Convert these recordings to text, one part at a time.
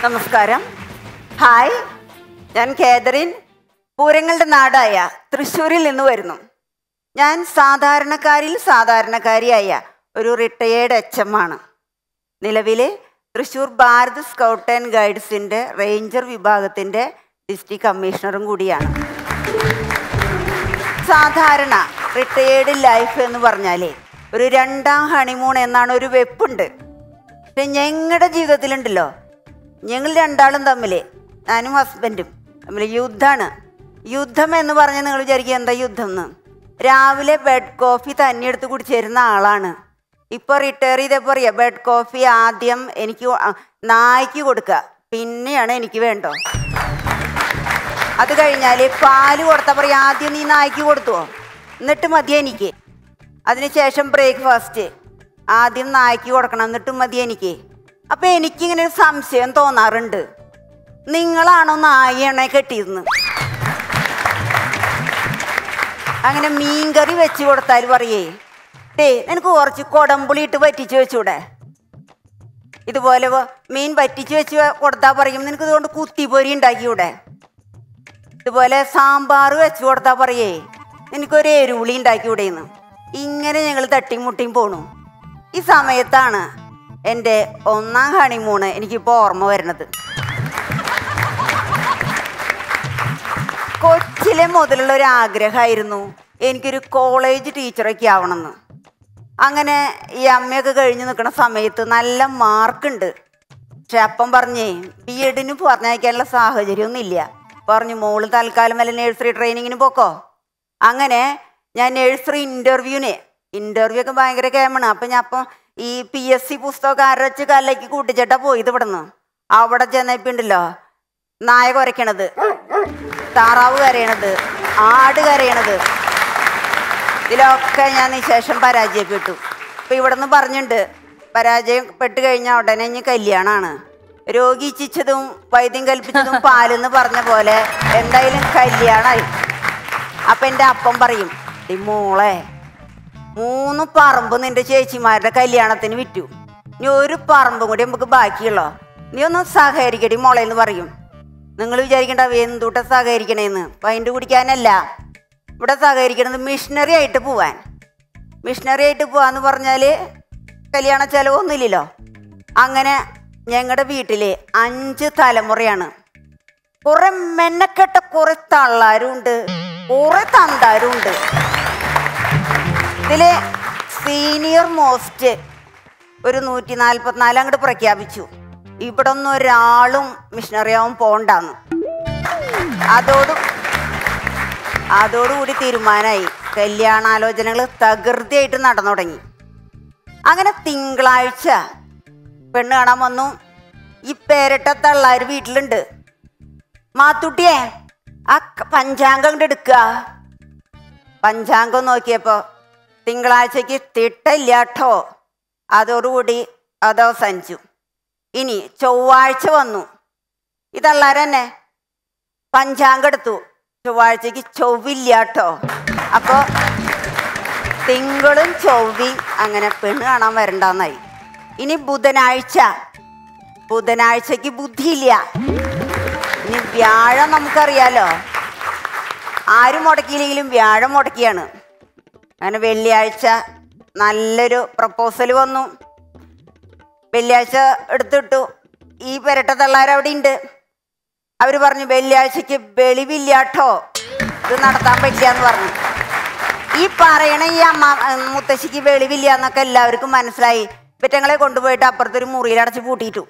നമസ്കാരം ഹായ് ഞാൻ കേതറിൻ പൂരങ്ങളുടെ നാടായ തൃശ്ശൂരിൽ നിന്ന് വരുന്നു ഞാൻ സാധാരണക്കാരിൽ സാധാരണക്കാരിയായ ഒരു റിട്ടയേർഡ് എച്ച് എം ആണ് നിലവിൽ തൃശ്ശൂർ ഭാരത് സ്കൗട്ട് ആൻഡ് ഗൈഡ്സിൻ്റെ റേഞ്ചർ വിഭാഗത്തിൻ്റെ ഡിസ്ട്രിക്ട് കമ്മീഷണറും കൂടിയാണ് സാധാരണ റിട്ടയേർഡ് ലൈഫ് എന്ന് പറഞ്ഞാലേ ഒരു രണ്ടാം ഹണിമൂൺ എന്നാണ് ഒരു വെപ്പുണ്ട് പക്ഷെ ഞങ്ങളുടെ ജീവിതത്തിലുണ്ടല്ലോ ഞങ്ങൾ രണ്ടാളും തമ്മിൽ ഞാനും ഹസ്ബൻഡും തമ്മിൽ യുദ്ധമാണ് യുദ്ധം എന്ന് പറഞ്ഞാൽ നിങ്ങൾ വിചാരിക്കുക എന്താ യുദ്ധം എന്ന് രാവിലെ ബെഡ് കോഫി തന്നെ എടുത്ത് കുടിച്ചിരുന്ന ആളാണ് ഇപ്പോൾ റിട്ടയർ ചെയ്തപ്പോൾ പറയാം ബെഡ് കോഫി ആദ്യം എനിക്ക് കൊ- ആ, നായ്ക്ക് കൊടുക്കുക പിന്നെയാണ് എനിക്ക് വേണ്ടോ അത് കഴിഞ്ഞാൽ പാല് കൊടുത്താൽ പറയാം ആദ്യം നീ നായ്ക്ക് കൊടുത്തുവോ എന്നിട്ട് മതി എനിക്ക് അതിനുശേഷം ബ്രേക്ക്ഫാസ്റ്റ് ആദ്യം നായ്ക്ക് കൊടുക്കണം എന്നിട്ട് മതി എനിക്ക് അപ്പം എനിക്കിങ്ങനെ ഒരു സംശയം തോന്നാറുണ്ട് നിങ്ങളാണോ നായണെ കെട്ടിയിരുന്ന് അങ്ങനെ മീൻകറി വെച്ച് കൊടുത്താൽ പറയേ ടേ നിനക്ക് കുറച്ച് കൊടമ്പുളി ഇട്ട് പറ്റിച്ച് വെച്ചൂടെ ഇതുപോലെ വ- മീൻ പറ്റിച്ച് വെച്ച് കൊടുത്താൽ പറയും നിനക്ക് ഇതുകൊണ്ട് കുത്തിപ്പൊരി ഉണ്ടാക്കിയൂടെ ഇതുപോലെ സാമ്പാർ വെച്ച് കൊടുത്താൽ പറയേ എനിക്കൊരു എരുവുളി ഉണ്ടാക്കിയൂടെന്ന് ഇങ്ങനെ ഞങ്ങൾ തട്ടിമുട്ടിയും പോണു ഈ സമയത്താണ് എൻ്റെ ഒന്നാം ഹണിമൂണ് എനിക്കിപ്പോൾ ഓർമ്മ വരുന്നത് കൊച്ചിലെ മുതലുള്ള ഒരു ആഗ്രഹമായിരുന്നു എനിക്കൊരു കോളേജ് ടീച്ചറൊക്കെ ആവണമെന്ന് അങ്ങനെ ഈ അമ്മയൊക്കെ കഴിഞ്ഞ് നിൽക്കുന്ന സമയത്ത് നല്ല മാർക്കുണ്ട് പക്ഷെ അപ്പം പറഞ്ഞേ ബി എഡിന് പറഞ്ഞയക്കാനുള്ള സാഹചര്യമൊന്നുമില്ല പറഞ്ഞു മോള് തൽക്കാലം വല്ല നഴ്സറി ട്രെയിനിങ്ങിന് പോക്കോ അങ്ങനെ ഞാൻ നഴ്സറി ഇൻ്റർവ്യൂവിന് ഇൻ്റർവ്യൂ ഒക്കെ ഭയങ്കര കേമാണ് അപ്പം ഞാൻ അപ്പം ഈ പി എസ് സി പുസ്തകമൊക്കെ അരച്ച് കല്ലയ്ക്ക് കൂട്ടിച്ചിട്ടാ പോയത് ഇവിടുന്ന് അവിടെ ചെന്നപ്പോണ്ടല്ലോ നായ കുരയ്ക്കണത് താറാവ് കരയണത് ആട് കരയണത് ഇതിലൊക്കെ ഞാൻ ശേഷം പരാജയപ്പെട്ടു ഇപ്പം ഇവിടെ നിന്ന് പറഞ്ഞിട്ടുണ്ട് പരാജയപ്പെട്ട് കഴിഞ്ഞാൽ ഉടനെ ഇനി കല്യാണമാണ് രോഗി ഇച്ഛിച്ചതും വൈദ്യം കൽപ്പിച്ചതും പാലെന്ന് പറഞ്ഞ പോലെ എന്തായാലും കല്യാണമായി അപ്പം എൻ്റെ അപ്പം പറയും "ഡി മോളെ മൂന്ന് പറമ്പ് നിന്റെ ചേച്ചിമാരുടെ കല്യാണത്തിന് വിറ്റു ഇനി ഒരു പറമ്പും കൂടി നമുക്ക് ബാക്കിയുള്ളോ നീ ഒന്ന് സഹകരിക്കടി മോളെ എന്ന് പറയും നിങ്ങൾ വിചാരിക്കണ്ട എന്തൂട്ട സഹകരിക്കണേന്ന് പൈൻ്റ് കുടിക്കാനല്ല ഇവിടെ സഹകരിക്കണത് മിഷണറി ആയിട്ട് പോവാൻ മിഷണറി ആയിട്ട് പോവാന്ന് പറഞ്ഞാൽ കല്യാണ ചെലവൊന്നുമില്ലല്ലോ അങ്ങനെ ഞങ്ങളുടെ വീട്ടിൽ അഞ്ച് തലമുറയാണ് കുറെ മെനക്കെട്ട കുറെ തള്ളാരും ഉണ്ട് കുറെ തന്താരും ഉണ്ട് ഇതില് സീനിയർ മോസ്റ്റ് ഒരു നൂറ്റി നാൽപ്പത്തിനാല് അങ്ങോട്ട് പ്രഖ്യാപിച്ചു ഇവിടെ ഒന്നും ഒരാളും മിഷണറി ആവും പോണ്ടാന്ന് അതോട് അതോടുകൂടി തീരുമാനമായി കല്യാണാലോചനകൾ തകൃതിയായിട്ട് നടന്നു തുടങ്ങി അങ്ങനെ തിങ്കളാഴ്ച പെണ്ണ് കാണാൻ വന്നു ഈ പേരട്ട തള്ളാര് വീട്ടിലുണ്ട് മാത്തുട്ടിയെ ആ ക- പഞ്ചാംഗം അങ്ങോട്ട് എടുക്കുക പഞ്ചാംഗം നോക്കിയപ്പോൾ തിങ്കളാഴ്ചക്ക് തിട്ടില്ലാട്ടോ അതോടുകൂടി അത് അവസാനിച്ചു ഇനി ചൊവ്വാഴ്ച വന്നു ഇതള്ളാരന്നെ പഞ്ചാംഗം എടുത്തു ചൊവ്വാഴ്ചക്ക് ചൊവ്വില്ലാട്ടോ അപ്പോൾ തിങ്കളും ചൊവ്വയും അങ്ങനെ പെണ്ണ് കാണാൻ വരണ്ടെന്നായി ഇനി ബുധനാഴ്ച ബുധനാഴ്ചക്ക് ബുദ്ധിയില്ല ഇനി വ്യാഴം നമുക്കറിയാലോ ആരും മുടക്കിയില്ലെങ്കിലും വ്യാഴം മുടക്കിയാണ് അങ്ങനെ വെള്ളിയാഴ്ച നല്ലൊരു പ്രപ്പോസൽ വന്നു വെള്ളിയാഴ്ച എടുത്തിട്ടു ഈ പെരട്ട തള്ളാരവിടെ ഉണ്ട് അവർ പറഞ്ഞു വെള്ളിയാഴ്ചക്ക് വെളിവില്ലാട്ടോ ഇത് നടത്താൻ പറ്റില്ല എന്ന് പറഞ്ഞു ഈ പറയണ ഈ അമ്മ മുത്തശ്ശിക്ക് വെളിവില്ല എന്നൊക്കെ എല്ലാവർക്കും മനസ്സിലായി പെറ്റങ്ങളെ കൊണ്ടുപോയിട്ട് അപ്പുറത്തൊരു മുറിയിൽ അടച്ച് പൂട്ടിയിട്ടു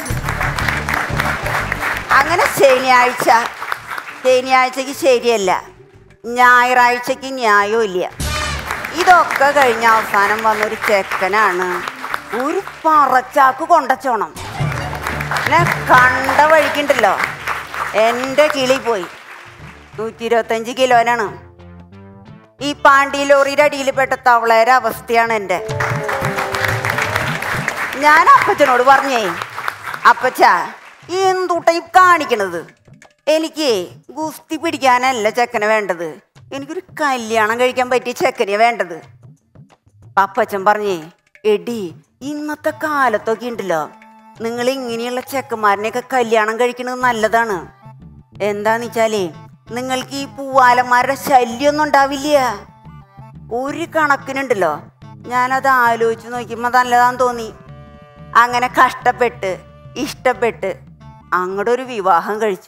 അങ്ങനെ ശനിയാഴ്ച ശനിയാഴ്ചക്ക് ശരിയല്ല ഞായറാഴ്ചക്ക് ന്യായവും ഇല്ല ഇതൊക്കെ കഴിഞ്ഞ അവസാനം വന്നൊരു ചെക്കനാണ് ഒരു പറച്ചാക്ക് കൊണ്ടച്ചോണം എന്നെ കണ്ട വഴിക്കുണ്ടല്ലോ എൻ്റെ കിളി പോയി നൂറ്റി ഇരുപത്തഞ്ച് കിലോനാണ് ഈ പാണ്ടി ലോറിയുടെ അടിയിൽപ്പെട്ട തവളയുടെ അവസ്ഥയാണ് എൻ്റെ ഞാൻ അപ്പച്ചനോട് പറഞ്ഞേ അപ്പച്ച ഈ എന്തുട്ട ഈ കാണിക്കണത് എനിക്ക് ഗുസ്തി പിടിക്കാനല്ല ചെക്കനെ വേണ്ടത് എനിക്കൊരു കല്യാണം കഴിക്കാൻ പറ്റിയ ചെക്കനെ വേണ്ടത് അപ്പച്ചൻ പറഞ്ഞേ എടി ഇന്നത്തെ കാലത്തൊക്കെ ഉണ്ടല്ലോ നിങ്ങൾ ഇങ്ങനെയുള്ള ചെക്കന്മാരനെയൊക്കെ കല്യാണം കഴിക്കുന്നത് നല്ലതാണ് എന്താന്ന് വെച്ചാലേ നിങ്ങൾക്ക് ഈ പൂവാലന്മാരുടെ ശല്യമൊന്നും ഉണ്ടാവില്ല ഒരു കണക്കിനുണ്ടല്ലോ ഞാനത് ആലോചിച്ച് നോക്കിയപ്പോൾ നല്ലതാന്ന് തോന്നി അങ്ങനെ കഷ്ടപ്പെട്ട് ഇഷ്ടപ്പെട്ട് അങ്ങോട്ട് ഒരു വിവാഹം കഴിച്ചു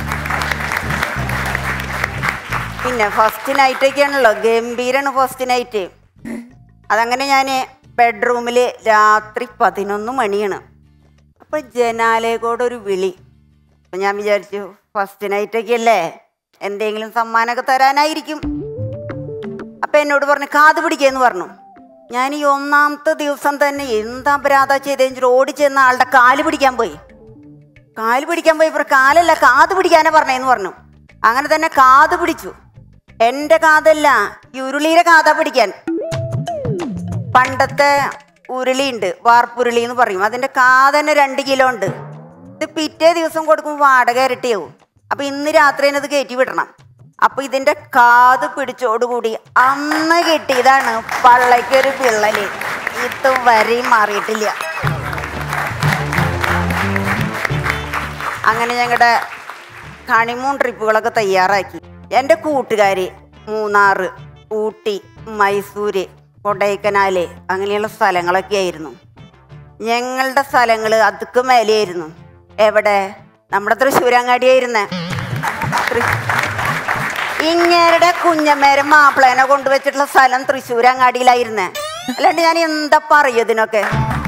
പിന്നെ ഫസ്റ്റ് നൈറ്റൊക്കെയാണല്ലോ ഗംഭീരാണ് ഫസ്റ്റ് നൈറ്റ് അതങ്ങനെ ഞാൻ ബെഡ്റൂമിൽ രാത്രി പതിനൊന്ന് മണിയാണ് അപ്പോൾ ജനാലയക്കോടെ ഒരു വിളി അപ്പം ഞാൻ വിചാരിച്ചു ഫസ്റ്റ് നൈറ്റൊക്കെ അല്ലേ എന്തെങ്കിലും സമ്മാനമൊക്കെ തരാനായിരിക്കും അപ്പം എന്നോട് പറഞ്ഞു കാത് പിടിക്കുകയെന്ന് പറഞ്ഞു ഞാൻ ഈ ഒന്നാമത്തെ ദിവസം തന്നെ എന്താ അപരാധ ചെയ്തതെന്ന് വെച്ചിട്ട് ഓടി ചെന്ന ആളുടെ കാല് പിടിക്കാൻ പോയി കാല് പിടിക്കാൻ പോയി ഇവർ കാലല്ല കാത് പിടിക്കാനാ പറഞ്ഞേന്ന് പറഞ്ഞു അങ്ങനെ തന്നെ കാത് പിടിച്ചു എൻ്റെ കാതല്ല ഈ ഉരുളിയുടെ കാതാ പിടിക്കാൻ പണ്ടത്തെ ഉരുളിയുണ്ട് വാർപ്പുരുളി എന്ന് പറയും അതിൻ്റെ കാത് തന്നെ രണ്ട് കിലോ ഉണ്ട് ഇത് പിറ്റേ ദിവസം കൊടുക്കുമ്പോൾ വാടക ഇരട്ടിയാവും അപ്പം ഇന്ന് രാത്രി തന്നെ ഇത് കയറ്റി വിടണം അപ്പം ഇതിൻ്റെ കാത് പിടിച്ചോടുകൂടി അന്ന് കിട്ടിയതാണ് പള്ളയ്ക്കൊരു പിള്ളല് ഇത് വരെയും മാറിയിട്ടില്ല അങ്ങനെ ഞങ്ങളുടെ ഹണിമൂൺ ട്രിപ്പുകളൊക്കെ തയ്യാറാക്കി എൻ്റെ കൂട്ടുകാർ മൂന്നാറ് ഊട്ടി മൈസൂര് കൊടൈക്കനാല് അങ്ങനെയുള്ള സ്ഥലങ്ങളൊക്കെ ആയിരുന്നു ഞങ്ങളുടെ സ്ഥലങ്ങൾ അതുക്ക് മേലെയായിരുന്നു എവിടെ നമ്മുടെ തൃശ്ശൂരങ്ങാടിയായിരുന്നേ തൃ- ഇങ്ങേരുടെ കുഞ്ഞമ്മേരെ മാപ്പിളേനെ കൊണ്ടുവച്ചിട്ടുള്ള സ്ഥലം തൃശ്ശൂരങ്ങാടിയിലായിരുന്നേ അല്ലാണ്ട് ഞാൻ എന്താ പറയും ഇതിനൊക്കെ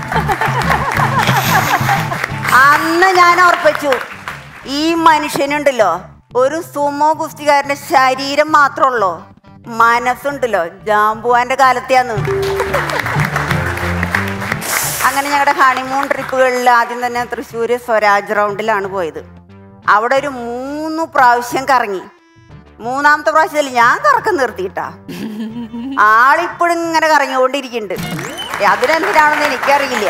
അന്ന് ഞാൻ ഓർപ്പിച്ചു ഈ മനുഷ്യനുണ്ടല്ലോ ഒരു സുമോ ഗുസ്തികാരന്റെ ശരീരം മാത്രമുള്ളൂ മനസ്സുണ്ടല്ലോ ജാമ്പുവാന്റെ കാലത്തെയാന്ന് അങ്ങനെ ഞങ്ങളുടെ ഹണിമൂൺ ട്രിപ്പുകളിൽ ആദ്യം തന്നെ തൃശ്ശൂർ സ്വരാജ് റൗണ്ടിലാണ് പോയത് അവിടെ ഒരു മൂന്ന് പ്രാവശ്യം കറങ്ങി മൂന്നാമത്തെ പ്രാവശ്യത്തിൽ ഞാൻ കറക്കം നിർത്തിയിട്ടാ ആളിപ്പോഴും ഇങ്ങനെ കറങ്ങിക്കൊണ്ടിരിക്കുന്നുണ്ട് അതിനെന്തിനാണെന്ന് എനിക്കറിയില്ല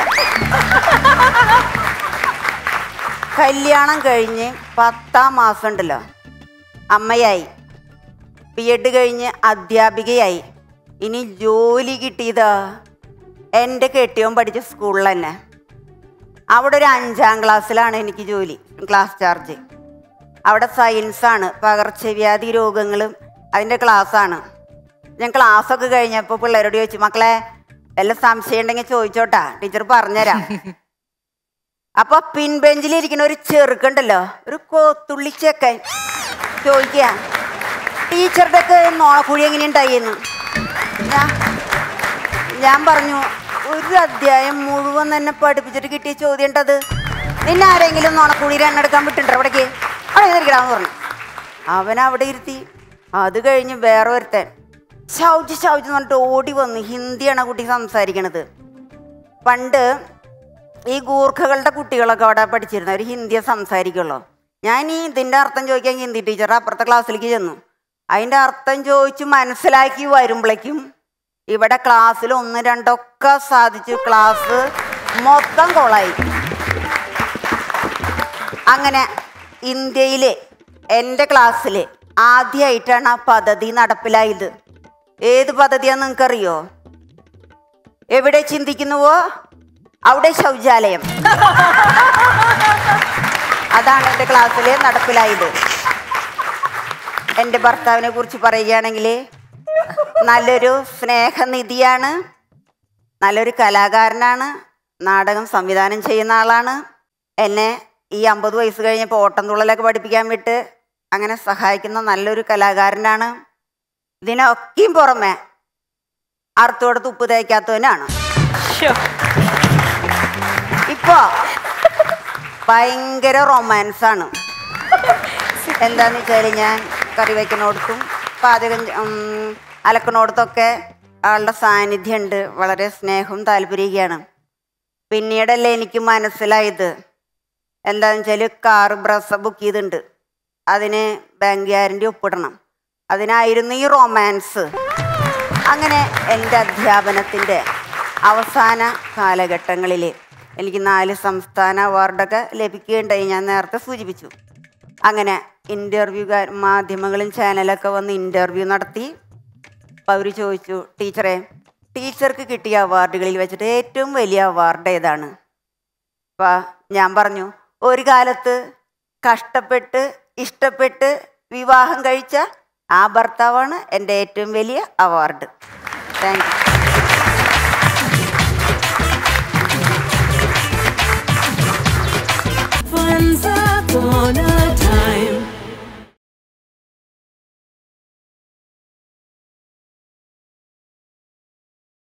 കല്യാണം കഴിഞ്ഞ് പത്താം മാസം ഉണ്ടല്ലോ അമ്മയായി ബി എഡ് കഴിഞ്ഞ് അധ്യാപികയായി ഇനി ജോലി കിട്ടിയതാ എൻ്റെ കെട്ടിയോൻ പഠിച്ച സ്കൂളിൽ തന്നെ അവിടെ ഒരു അഞ്ചാം ക്ലാസ്സിലാണ് എനിക്ക് ജോലി ക്ലാസ് ചാർജ് അവിടെ സയൻസാണ് പകർച്ചവ്യാധി രോഗങ്ങളും അതിൻ്റെ ക്ലാസ്സാണ് ഞാൻ ക്ലാസ്സൊക്കെ കഴിഞ്ഞപ്പോൾ പിള്ളേരോട് ചോദിച്ചു മക്കളെ വല്ല സംശയം ഉണ്ടെങ്കിൽ ചോദിച്ചോട്ടാ ടീച്ചർ പറഞ്ഞുതരാം അപ്പൊ പിൻബെഞ്ചിലിരിക്കുന്ന ഒരു ചെറുക്കുണ്ടല്ലോ ഒരു കോത്തുള്ളി ചെക്കൻ ചോദിക്കുക ടീച്ചറുടെ ഒക്കെ നോണക്കുഴി എങ്ങനെയുണ്ടായിരുന്നു ഞാൻ ഞാൻ പറഞ്ഞു ഒരു അധ്യായം മുഴുവൻ തന്നെ പഠിപ്പിച്ചിട്ട് കിട്ടിയ ചോദ്യം ഉണ്ടത് നിന്നെ ആരെങ്കിലും നോണക്കുഴിയിൽ എണ്ണെടുക്കാൻ വിട്ടുണ്ടോ അവിടേക്ക് അവിടെ ഇരിക്കടാന്ന് പറഞ്ഞു അവൻ അവിടെ ഇരുത്തി അത് കഴിഞ്ഞ് വേറെ ഒരുത്തൻ ശൗച് ശൗച് എന്ന് പറഞ്ഞിട്ട് ഓടി വന്നു ഹിന്ദിയാണ് ആ കുട്ടി സംസാരിക്കണത് പണ്ട് ഈ ഗൂർഖകളുടെ കുട്ടികളൊക്കെ അവിടെ പഠിച്ചിരുന്ന ഒരു ഹിന്ദിയെ സംസാരിക്കുള്ളൂ ഞാൻ ഈ ഇതിൻ്റെ അർത്ഥം ചോദിക്കാൻ ഹിന്ദി ടീച്ചർ അപ്പുറത്തെ ക്ലാസ്സിലേക്ക് ചെന്നു അതിൻ്റെ അർത്ഥം ചോദിച്ച് മനസ്സിലാക്കി വരുമ്പോഴേക്കും ഇവിടെ ക്ലാസ്സിൽ ഒന്ന് രണ്ടൊക്കെ സാധിച്ചു ക്ലാസ് മൊത്തം കൊളായി അങ്ങനെ ഇന്ത്യയിൽ എൻ്റെ ക്ലാസ്സിൽ ആദ്യമായിട്ടാണ് ആ പദ്ധതി നടപ്പിലായത് ഏത് പദ്ധതിയാന്ന് നിങ്ങൾക്കറിയോ എവിടെ ചിന്തിക്കുന്നുവോ അവിടെ ശൗചാലയം അതാണ് എൻ്റെ ക്ലാസ്സിൽ നടപ്പിലായത് എൻ്റെ ഭർത്താവിനെ കുറിച്ച് പറയുകയാണെങ്കിൽ നല്ലൊരു സ്നേഹനിധിയാണ് നല്ലൊരു കലാകാരനാണ് നാടകം സംവിധാനം ചെയ്യുന്ന ആളാണ് എന്നെ ഈ അമ്പത് വയസ്സ് കഴിഞ്ഞപ്പോൾ ഓട്ടം തുള്ളലൊക്കെ പഠിപ്പിക്കാൻ വിട്ട് അങ്ങനെ സഹായിക്കുന്ന നല്ലൊരു കലാകാരനാണ് ഇതിനൊക്കെയും പുറമെ അർത്ഥത്തോടത്ത് ഉപ്പ് തേക്കാത്തവനാണ് ഇപ്പോ ഭയങ്കര റൊമാൻസ് ആണ് എന്താന്ന് വെച്ചാൽ ഞാൻ കറി വയ്ക്കുന്നിടത്തും പാചകം ചെ- ഉം, അലക്കുന്നിടത്തൊക്കെ ആളുടെ സാന്നിധ്യം ഉണ്ട് വളരെ സ്നേഹവും താല്പര്യമൊക്കെയാണ് പിന്നീടല്ലേ എനിക്ക് മനസ്സിലായത് എന്താന്ന് വെച്ചാൽ കാർ ബ്രസ് ബുക്ക് ചെയ്തിട്ടുണ്ട് അതിന് ബാങ്ക് ഗ്യാരണ്ടി ഒപ്പിടണം അതിനായിരുന്നു ഈ റൊമാൻസ് അങ്ങനെ എൻ്റെ അധ്യാപനത്തിൻ്റെ അവസാന കാലഘട്ടങ്ങളിൽ എനിക്ക് നാല് സംസ്ഥാന അവാർഡൊക്കെ ലഭിക്കുകയുണ്ടായി ഞാൻ നേരത്തെ സൂചിപ്പിച്ചു അങ്ങനെ ഇൻ്റർവ്യൂ മാധ്യമങ്ങളും ചാനലൊക്കെ വന്ന് ഇൻ്റർവ്യൂ നടത്തി അപ്പോൾ അവർ ചോദിച്ചു ടീച്ചറെ ടീച്ചർക്ക് കിട്ടിയ അവാർഡുകളിൽ വെച്ചിട്ട് ഏറ്റവും വലിയ അവാർഡ് ഏതാണ് അപ്പൊ ഞാൻ പറഞ്ഞു ഒരു കാലത്ത് കഷ്ടപ്പെട്ട് ഇഷ്ടപ്പെട്ട് വിവാഹം കഴിച്ച ആ ഭർത്താവാണ് എൻ്റെ ഏറ്റവും വലിയ അവാർഡ് താങ്ക് യു